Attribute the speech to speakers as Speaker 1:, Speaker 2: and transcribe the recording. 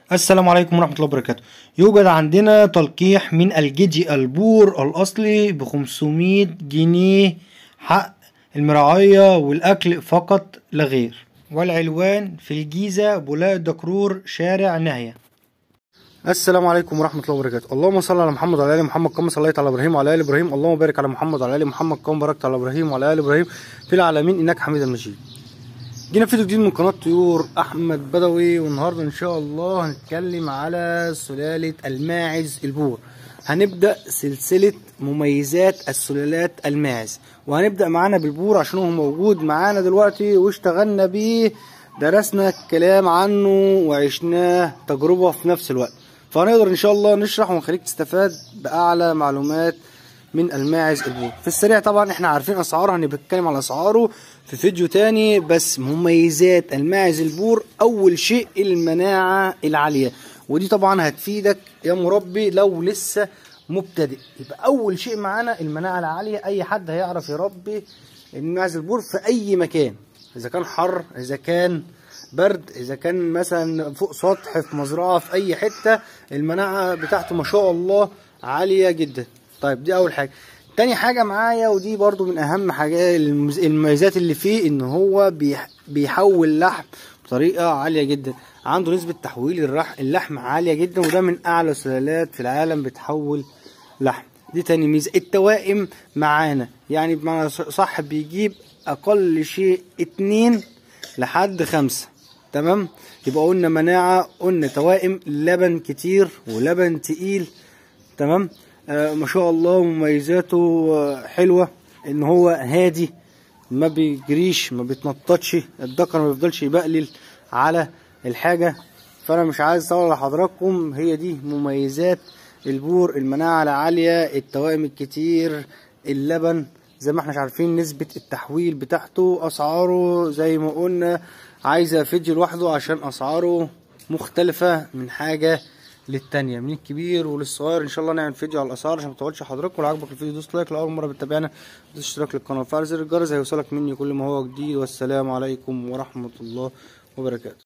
Speaker 1: السلام عليكم ورحمة الله وبركاته يوجد عندنا تلقيح من الجدي البور الأصلي ب 500 جنيه حق المراعية والأكل فقط لا غير والعنوان في الجيزة بولاق الدكرور شارع نهية السلام عليكم ورحمة الله وبركاته اللهم صل على محمد وعلى آل محمد كما صليت على إبراهيم وعلى آل إبراهيم اللهم بارك على محمد وعلى آل محمد كما باركت على إبراهيم وعلى آل إبراهيم في العالمين إنك حميد مجيد جينا فيديو جديد من قناة طيور أحمد بدوي والنهاردة إن شاء الله هنتكلم على سلالة الماعز البور هنبدأ سلسلة مميزات السلالات الماعز وهنبدأ معانا بالبور عشان هو موجود معانا دلوقتي واشتغلنا بيه درسنا الكلام عنه وعشناه تجربة في نفس الوقت فهنقدر إن شاء الله نشرح ونخليك تستفاد بأعلى معلومات من الماعز البور في السريع طبعا احنا عارفين اسعاره هنتكلم على اسعاره في فيديو تاني بس مميزات الماعز البور اول شيء المناعة العالية ودي طبعا هتفيدك يا مربي لو لسه مبتدئ يبقى اول شيء معانا المناعة العالية اي حد هيعرف يربي الماعز البور في اي مكان اذا كان حر اذا كان برد اذا كان مثلا فوق سطح في مزرعة في اي حتة المناعة بتاعته ما شاء الله عالية جدا طيب دي اول حاجه تاني حاجه معايا ودي برضو من اهم حاجات المميزات اللي فيه ان هو بيحول لحم بطريقه عاليه جدا عنده نسبه تحويل اللحم عاليه جدا وده من اعلى سلالات في العالم بتحول لحم دي تاني ميزه التوائم معانا يعني بمعنى صح بيجيب اقل شيء اتنين لحد خمسة تمام يبقى قلنا مناعة قلنا توائم لبن كتير ولبن تقيل تمام آه ما شاء الله مميزاته آه حلوة ان هو هادي ما بيجريش ما بيتنططش الذكر ما بيفضلش يبقلل على الحاجة فانا مش عايز اطول لحضراتكم هي دي مميزات البور المناعة العالية التوائم الكتير اللبن زي ما احنا عارفين نسبة التحويل بتاعته اسعاره زي ما قلنا عايزة فيديو لوحده عشان اسعاره مختلفة من حاجة للتانية من الكبير وللصغير ان شاء الله نعمل فيديو على الاسعار عشان ما تطولش حضراتكم لو عجبك الفيديو دوس لايك لو اول مره بتتابعنا دوس اشتراك للقناه وفعل زر الجرس هيوصلك مني كل ما هو جديد والسلام عليكم ورحمه الله وبركاته